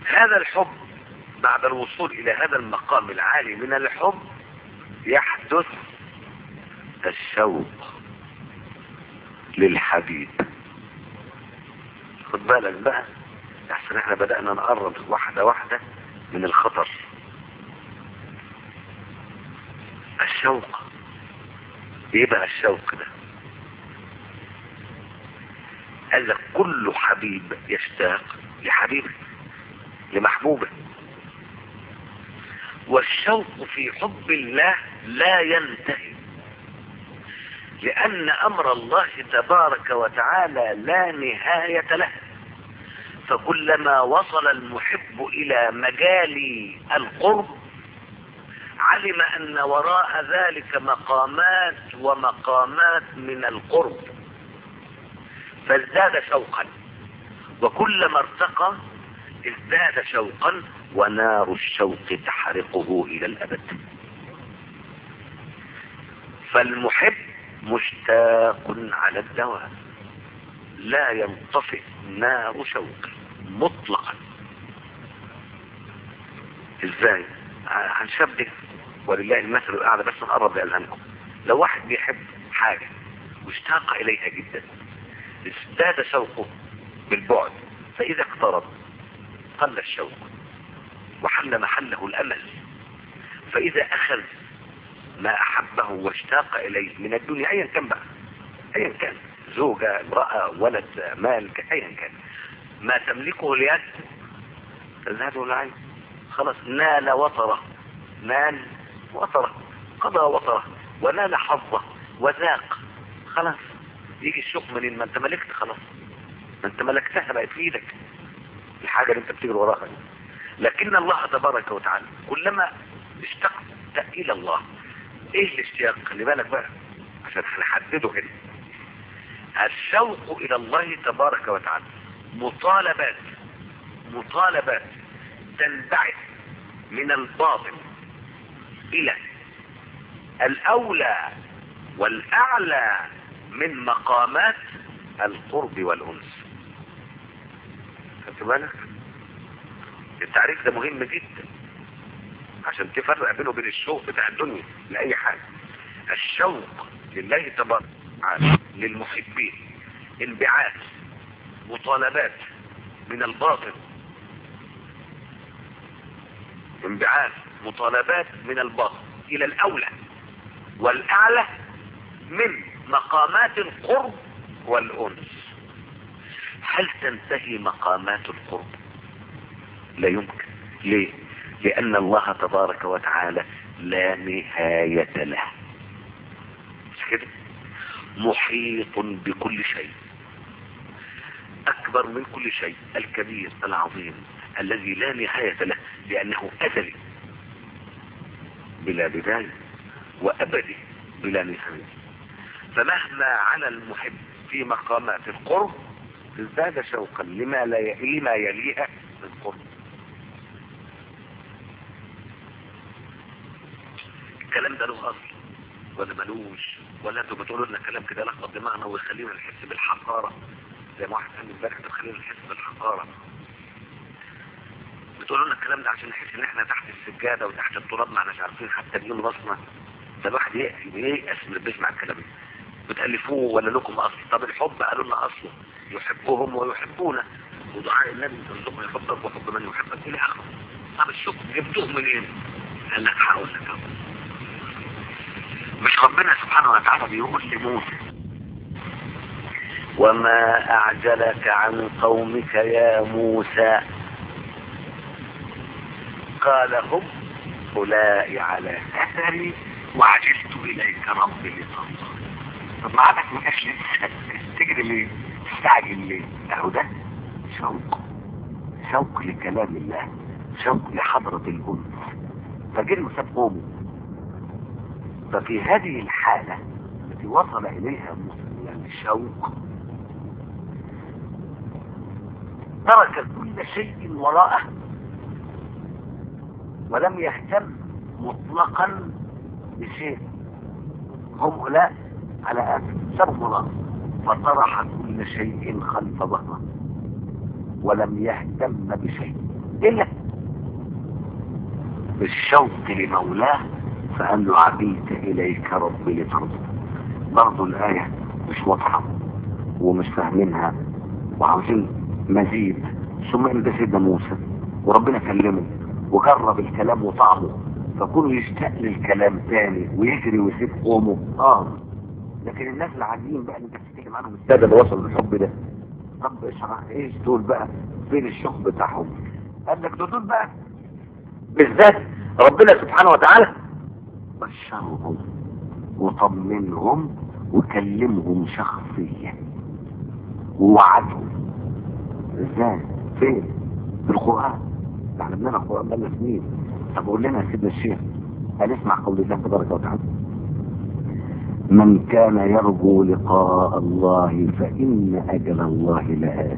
هذا الحب بعد الوصول الى هذا المقام العالي من الحب يحدث الشوق للحبيب خد بالك بقى احسن احنا بدأنا نقرب واحدة واحدة من الخطر الشوق ايه بقى الشوق ده قال لك كل حبيب يشتاق لحبيبه لمحبوبه والشوق في حب الله لا ينتهي لأن أمر الله تبارك وتعالى لا نهاية له فكلما وصل المحب إلى مجال القرب علم أن وراء ذلك مقامات ومقامات من القرب فازداد شوقا وكلما ارتقى ازداد شوقا ونار الشوق تحرقه إلى الأبد فالمحب مشتاق على الدوام لا ينطفئ نار شوق مطلقا ازاي هنشبه ولله المثل الاعلى بس نقرب لاذهانكم لو واحد بيحب حاجة واشتاق اليها جدا ازداد شوقه بالبعد فاذا اقترب قل الشوق وحل محله الامل فاذا اخذ ما احبه واشتاق اليه من الدنيا ايا كان بقى ايا كان زوجة امرأة ولد مال ايا كان ما تملكه اليد تذهبه العين خلاص نال وطره نال وطره قضى وطره ونال حظه وذاق خلاص يجي الشوق منين ما انت ملكت خلاص ما انت ملكتها بقت في ايدك الحاجة اللي انت بتجري وراها دي لكن الله تبارك وتعالى كلما اشتقت الى الله ايه الاشتياق خلي بالك بقى عشان هنحدده هنا الشوق الى الله تبارك وتعالى مطالبات مطالبات تنبعث من الباطن الى الاولى والاعلى من مقامات القرب والانس خدت بالك التعريف ده مهم جدا عشان تفرق بينه وبين الشوق بتاع الدنيا لأي حاجة الشوق لله تبارك وتعالى للمحبين انبعاث مطالبات من الباطن انبعاث مطالبات من الباطن الى الاولى والاعلى من مقامات القرب والانس هل تنتهي مقامات القرب لا يمكن ليه لأن الله تبارك وتعالى لا نهاية له مش كده محيط بكل شيء أكبر من كل شيء الكبير العظيم الذي لا نهاية له لأنه أزلي بلا بداية وأبدي بلا نهاية فمهما على المحب في مقامات القرب ازداد شوقا لما, لا ي... لما يليها من قرب الكلام ده له اصل ولا ملوش ولا انتوا بتقولوا لنا كلام كده لخبط دماغنا ويخلينا نحس بالحقاره زي ما واحد قال امبارح تخلينا نحس بالحقاره بتقولوا لنا الكلام ده عشان نحس ان احنا تحت السجاده وتحت التراب ما احناش عارفين حتى نجيب راسنا ده الواحد ييأس من بيسمع الكلام ده بتألفوه ولا لكم اصل طب الحب قالوا لنا اصله يحبهم ويحبونه ودعاء النبي ترزقنا يحبك وحب من يحبك الى اخره طب الشكر جبتوه منين؟ قال لك هقول لك اهو مش ربنا سبحانه وتعالى بيقول لموسى وما اعجلك عن قومك يا موسى قال هم اولئك على اثري وعجلت اليك ربي لتنظر طب ما عندك ما كانش لسه تجري ليه تستعجل ليه اهو ده شوق شوق لكلام الله شوق لحضرة الأنس فجري وساب قومه ففي هذه الحالة التي وصل إليها موسى يعني الشوق ترك كل شيء وراءه ولم يهتم مطلقا بشيء هم أولئك على أسف سبب الله فطرح كل شيء خلف ظهره ولم يهتم بشيء الا بالشوق لمولاه فقال له عبيت اليك ربي لترضى برضه الايه مش واضحه ومش فاهمينها وعاوزين مزيد ثم ان ده سيدنا موسى وربنا كلمه وجرب الكلام وطعمه فكونه يشتاق للكلام تاني ويجري ويسيب قومه اه لكن الناس العاديين بقى اللي انت بتتكلم عنهم الساده اللي وصلوا للحب ده طب اشرح ايش دول بقى فين الشوق بتاعهم قال لك دول بقى بالذات ربنا سبحانه وتعالى بشرهم وطمنهم وكلمهم شخصيا ووعدهم ازاي فين في القرآن احنا بنقرا القرآن بقالنا سنين طب قول لنا يا سيدنا الشيخ هنسمع قول الله تبارك وتعالى من كان يرجو لقاء الله فإن أجل الله لآت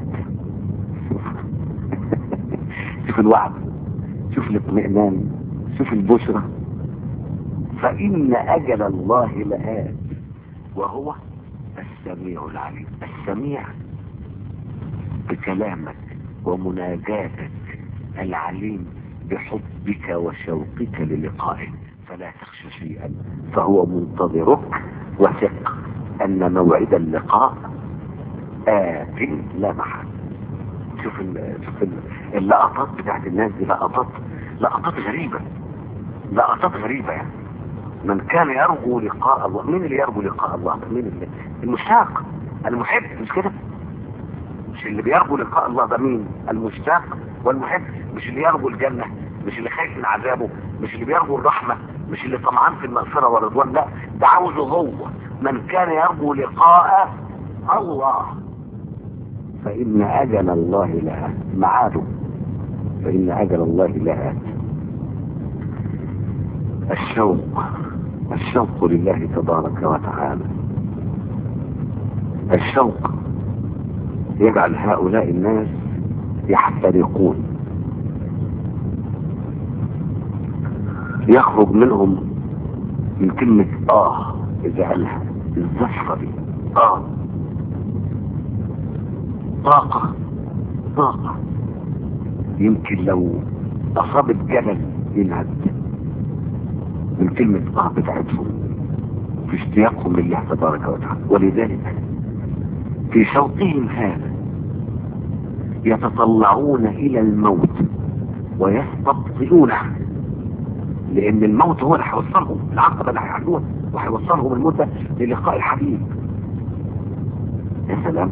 شوف الوعد شوف الاطمئنان شوف البشرى فإن أجل الله لآت وهو السميع العليم السميع بكلامك ومناجاتك العليم بحبك وشوقك للقائه فلا تخشى شيئا فهو منتظرك وثق ان موعد اللقاء آت لا محل شوف ال شوف ال اللقطات بتاعت الناس دي لقطات لقطات غريبة لقطات غريبة يعني من كان يرجو لقاء الله مين اللي يرجو لقاء الله مين اللي المشتاق المحب مش كده مش اللي بيرجو لقاء الله ده مين المشتاق والمحب مش اللي يرجو الجنة مش اللي خايف من عذابه مش اللي بيرجو الرحمة مش اللي طمعان في المغفرة والرضوان لا ده عاوزه هو من كان يرجو لقاء الله فإن أجل الله لها معاده فإن أجل الله لها الشوق الشوق لله تبارك وتعالى الشوق يجعل هؤلاء الناس يحترقون يخرج منهم من كلمة اه اذا قالها الزفرة دي اه طاقة طاقة يمكن لو اصابت جبل ينهد من كلمة اه بتاعتهم في اشتياقهم لله تبارك وتعالى ولذلك في شوقهم هذا يتطلعون الى الموت ويستبطئونه لان الموت هو اللي هيوصلهم العقبه اللي هيعدوها وهيوصلهم الموت ده للقاء الحبيب يا سلام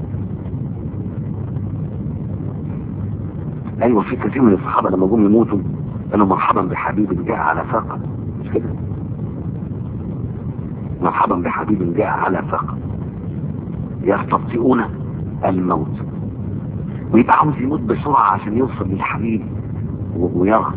ايوه في كثير من الصحابه لما جم يموتوا قالوا مرحبا بحبيب جاء على فاقه مش كده مرحبا بحبيب جاء على فاقه يستبطئون الموت ويبقى عاوز يموت بسرعه عشان يوصل للحبيب ويرى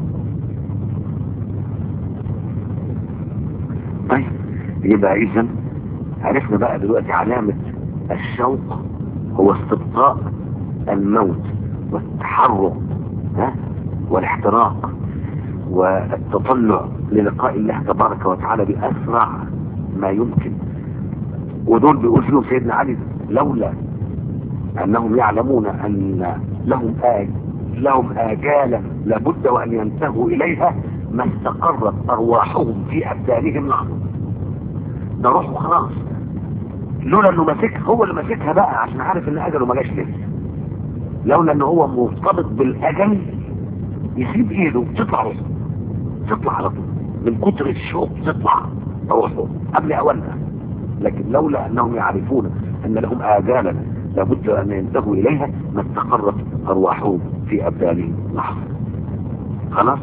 طيب يبقى اذا عرفنا بقى دلوقتي علامة الشوق هو استبطاء الموت والتحرك ها والاحتراق والتطلع للقاء الله تبارك وتعالى بأسرع ما يمكن ودول بيقول فيهم سيدنا علي لولا أنهم يعلمون أن لهم آج لهم آجالا لابد وأن ينتهوا إليها ما استقرت أرواحهم في أبدانهم لحظة ده روحه خلاص لولا أنه ماسكها هو اللي ماسكها بقى عشان عارف أن أجله ما جاش لسه لولا أنه هو مرتبط بالأجل يسيب إيده تطلع روحه تطلع على طول من كتر الشوق تطلع روحه قبل أولها لكن لولا أنهم يعرفون أن لهم آجالا لابد أن ينتهوا إليها ما استقرت أرواحهم في أبدانهم لحظة خلاص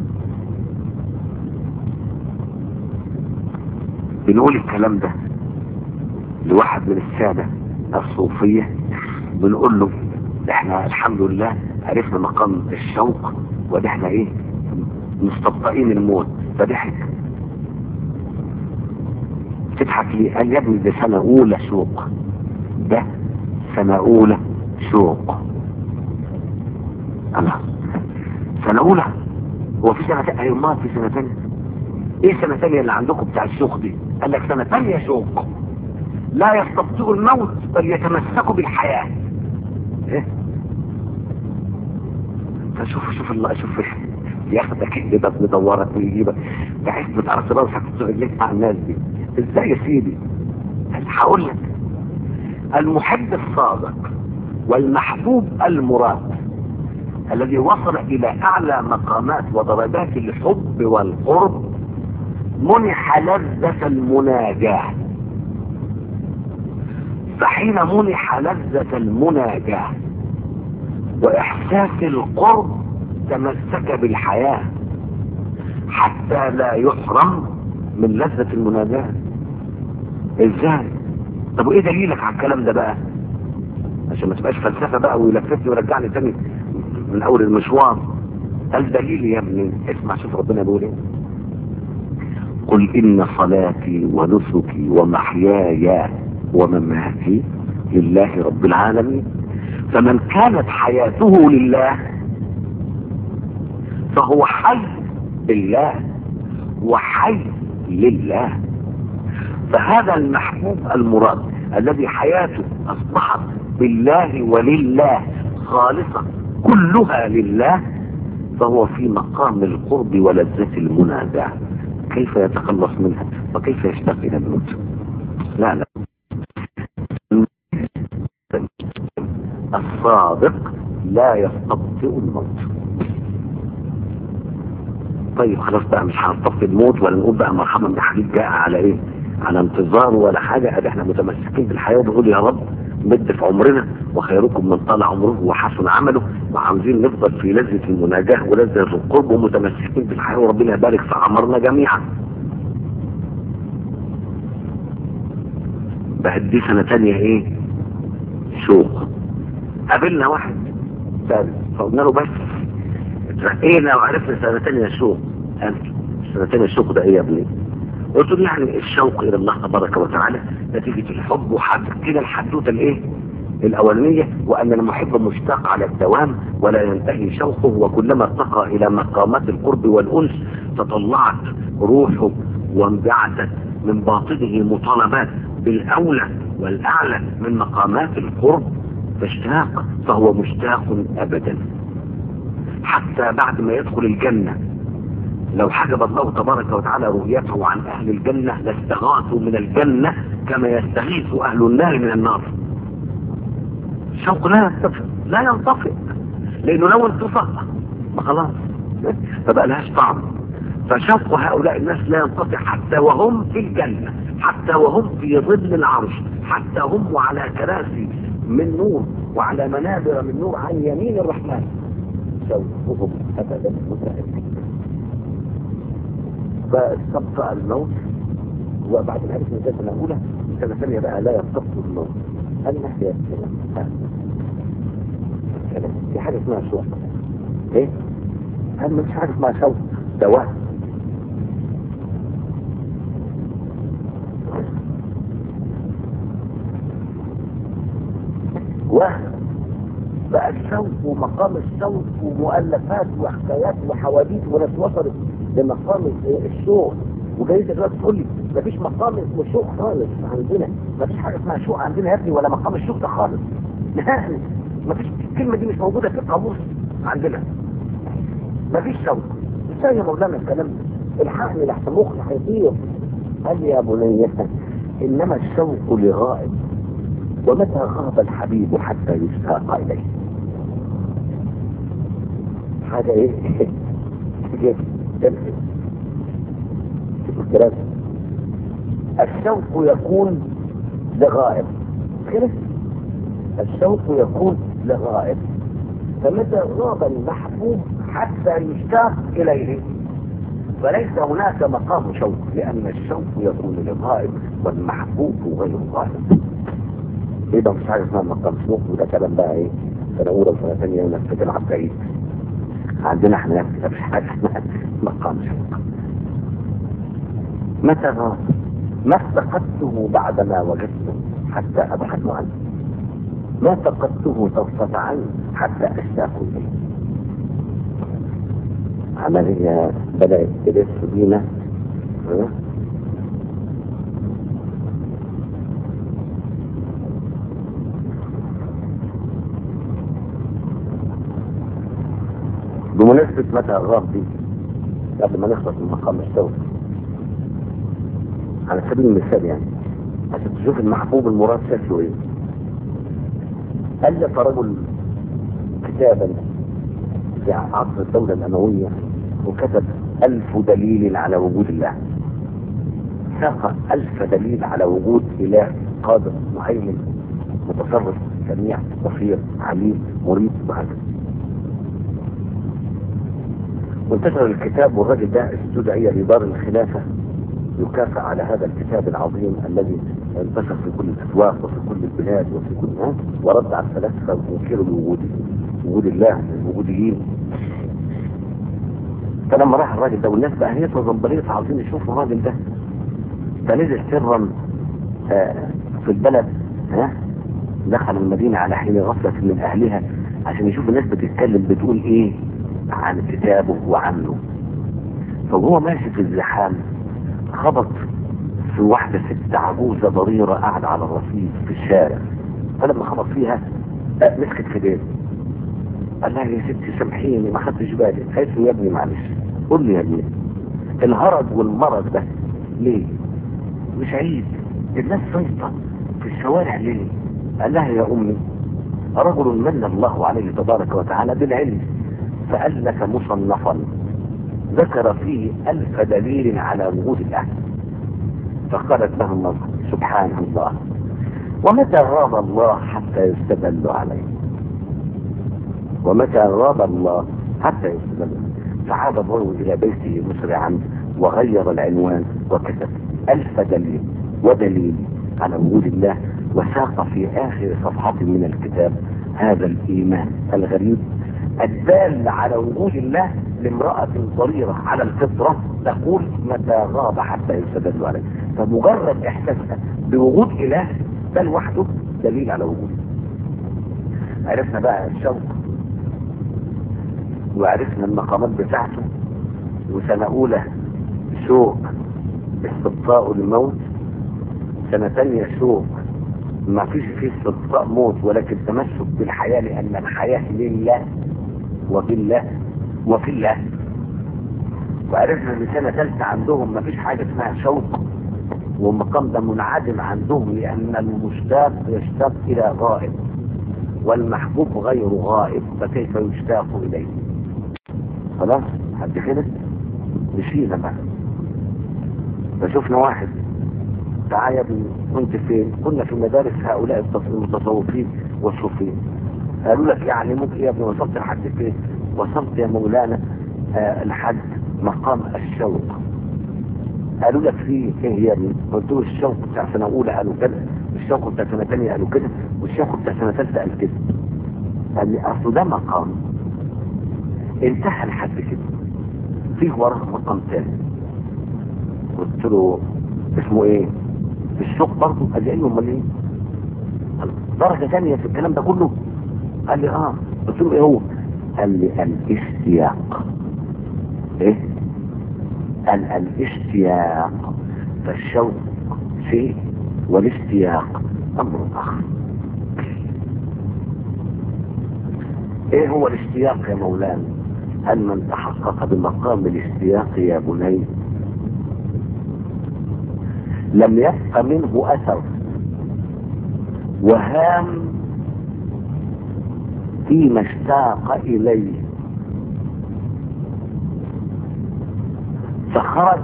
بنقول الكلام ده لواحد من السادة الصوفية بنقول له احنا الحمد لله عرفنا مقام الشوق وده احنا ايه مستبطئين الموت فضحك تضحك ليه قال يا ابني ده سنة اولى شوق ده سنة اولى شوق الله سنة اولى هو في سنة تانية ايوه في سنة تانية ايه سنة تانية اللي عندكم بتاع الشوق دي قال لك سنة تانية شوق لا يستبطئوا الموت بل يتمسكوا بالحياة إيه؟ فشوف شوف الله شوف ياخدك يجيبك يدورك ويجيبك بحيث بتعرف راسك رجليك مع الناس دي ازاي يا سيدي هقول لك المحب الصادق والمحبوب المراد الذي وصل الى اعلى مقامات ودرجات الحب والقرب منح لذة المناجاة فحين منح لذة المناجاة واحساس القرب تمسك بالحياة حتى لا يحرم من لذة المناجاة ازاي طب وايه دليلك على الكلام ده بقى عشان ما تبقاش فلسفة بقى ويلفتني ويرجعني تاني من اول المشوار قال دليل يا ابني اسمع شوف ربنا بيقول ايه قل ان صلاتي ونسكي ومحياي ومماتي لله رب العالمين فمن كانت حياته لله فهو حي بالله وحي لله فهذا المحبوب المراد الذي حياته اصبحت بالله ولله خالصة كلها لله فهو في مقام القرب ولذة المناداة كيف يتخلص منها وكيف يشتاق الى الموت لا لا الصادق لا يستبطئ الموت طيب خلاص بقى مش هنطفي الموت ولا نقول بقى مرحبا بحبيب جاء على ايه على انتظار ولا حاجة ادي احنا متمسكين بالحياة وبنقول يا رب مد في عمرنا وخيركم من طال عمره وحسن عمله وعاوزين نفضل في لذة المناجاة ولذة القرب ومتمسكين بالحياة وربنا يبارك في عمرنا جميعا بهدي سنة تانية ايه شوق قابلنا واحد ثالث فقلنا له بس اترقينا وعرفنا سنة تانية شوق قال سنة تانية شوق ده ايه يا ابني قلت له يعني الشوق الى الله تبارك وتعالى نتيجة الحب وحدث كده الحدوتة الايه الاولانية وان المحب مشتاق على الدوام ولا ينتهي شوقه وكلما ارتقى الى مقامات القرب والانس تطلعت روحه وانبعثت من باطنه مطالبات بالاولى والاعلى من مقامات القرب فاشتاق فهو مشتاق ابدا حتى بعد ما يدخل الجنة لو حجب الله تبارك وتعالى رؤيته عن اهل الجنة لاستغاثوا من الجنة كما يستغيث اهل النار من النار الشوق لا ينطفئ لا ينطفئ لانه لو انطفأ ما خلاص فبقى لهاش طعم فشوق هؤلاء الناس لا ينطفئ حتى وهم في الجنة حتى وهم في ظل العرش حتى هم وعلى كراسي من نور وعلى منابر من نور عن يمين الرحمن شوقهم ابدا متأكد فاستبطأ الموت وبعد ما عرفنا ذات سنة أولى سنة ثانية بقى لا يستبطأ الموت هل نحيا السلام في حاجة اسمها شوق ايه هل مش حاجة اسمها شوق دواء وهم بقى الشوق ومقام الشوق ومؤلفات وحكايات وحواديت وناس وصلت لمقام الشوق وجاي دلوقتي تقول لي مفيش مقام اسمه شوق خالص عندنا مفيش حاجه اسمها شوق عندنا يا ابني ولا مقام الشوق ده خالص نهائي مفيش الكلمه دي مش موجوده في القاموس عندنا مفيش شوق ازاي يا مولانا الكلام ده الحقني لحسن مخي هيطير قال لي يا بني انما الشوق لغائب ومتى غاب الحبيب حتى يشتاق اليه حاجه ايه كيف تمسك الكلام الشوق يكون لغائب كده الشوق يكون لغائب فمتى غاب المحبوب حتى يشتاق اليه فليس هناك مقام شوق لان الشوق يكون لغائب والمحبوب غير غائب يبقى مش حاجه اسمها مقام شوق وده كلام بقى ايه سنه اولى وسنه ثانيه وناس بتلعب بعيد عندنا احنا نفس مش حاجه اسمها مقام شوق متى غاب ما افتقدته بعدما وجدته حتى ابحث عنه ما فقدته طرفة عين حتى اشتاق اليه عملية بدأت تلف بينا بمناسبة متى الغاب دي قبل ما نخلص من مقام الشوق على سبيل المثال يعني عشان تشوف المحبوب المراد شكله ايه ألف رجل كتابا في عصر الدولة الأموية وكتب ألف دليل على وجود الله ساق ألف دليل على وجود إله قادر مهيمن متصرف سميع بصير عليم مريد وهكذا وانتشر الكتاب والراجل ده استدعي لدار الخلافة يكافئ على هذا الكتاب العظيم الذي انتشر في كل الاسواق وفي كل البلاد وفي كل ها ورد على الفلاسفه وانكروا لوجود وجود الله الوجوديين فلما راح الراجل ده والناس بقى هي وزنبليط عاوزين يشوفوا الراجل ده فنزل سرا آه في البلد ها دخل المدينة على حين غفلة من أهلها عشان يشوف الناس بتتكلم بتقول إيه عن كتابه وعنه فهو ماشي في الزحام خبط في واحدة ست عجوزة ضريرة قاعدة على الرصيف في الشارع فلما خبط فيها مسكت في ايديه قال لها يا ستي سامحيني ما خدتش بالي قالت له يا ابني معلش قول لي يا ابني الهرج والمرض ده ليه؟ مش عيب الناس سيطة في الشوارع ليه؟ قال لها يا امي رجل من الله عليه تبارك وتعالى بالعلم فألف مصنفا ذكر فيه ألف دليل على وجود الله فقالت له النظر سبحان الله ومتى غاب الله حتى يستدل عليه ومتى غاب الله حتى يستدل فعاد الرجل إلى بيته مسرعا وغير العنوان وكتب ألف دليل ودليل على وجود الله وساق في آخر صفحة من الكتاب هذا الإيمان الغريب الدال على وجود الله لامرأة ضريرة على الفطرة تقول متى غاب حتى يستدل عليه فمجرد احساسها بوجود اله ده لوحده دليل على وجوده عرفنا بقى الشوق وعرفنا المقامات بتاعته وسنة اولى شوق استبطاء الموت سنة تانية شوق ما فيش فيه استبطاء موت ولكن تمسك بالحياة لأن الحياة لله وبالله وفي الله وعرفنا ان سنة ثالثة عندهم ما فيش حاجة اسمها شوق والمقام ده منعدم عندهم لأن المشتاق يشتاق إلى غائب والمحبوب غير غائب فكيف يشتاق إليه خلاص حد كده مشينا بقى فشفنا واحد تعالى يا ابني كنت فين كنا في مدارس هؤلاء المتصوفين والصوفيين قالوا لك يعني ممكن يا ابني وصلت لحد فين وصلت يا مولانا آه لحد مقام الشوق قالوا لك فيه ايه يا ابني قلت له الشوق بتاع سنه اولى قالوا كده الشوق بتاع سنه ثانيه قالوا كده والشوق بتاع سنه ثالثه قال كده قال لي اصل ده مقام انتهى لحد كده فيه وراه مقام ثاني قلت له اسمه ايه الشوق برضه قال لي ايوه امال ايه درجه ثانيه في الكلام ده كله قال لي اه قلت له ايه هو قال لي الاشتياق ايه قال الاشتياق فالشوق شيء والاشتياق امر اخر ايه هو الاشتياق يا مولانا هل من تحقق بمقام الاشتياق يا بني لم يبق منه اثر وهام فيما اشتاق اليه فخرج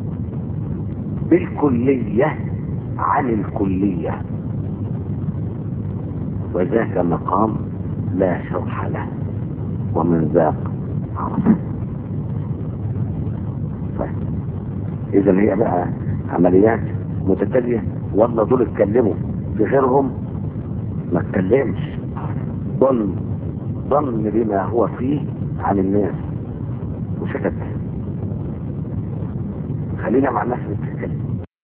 بالكلية عن الكلية وذاك مقام لا شرح له ومن ذاق عرف اذا هي بقى عمليات متتالية ولا دول اتكلموا في غيرهم ما اتكلمش ظن ظن بما هو فيه عن الناس وسكت خلينا مع الناس اللي بتتكلم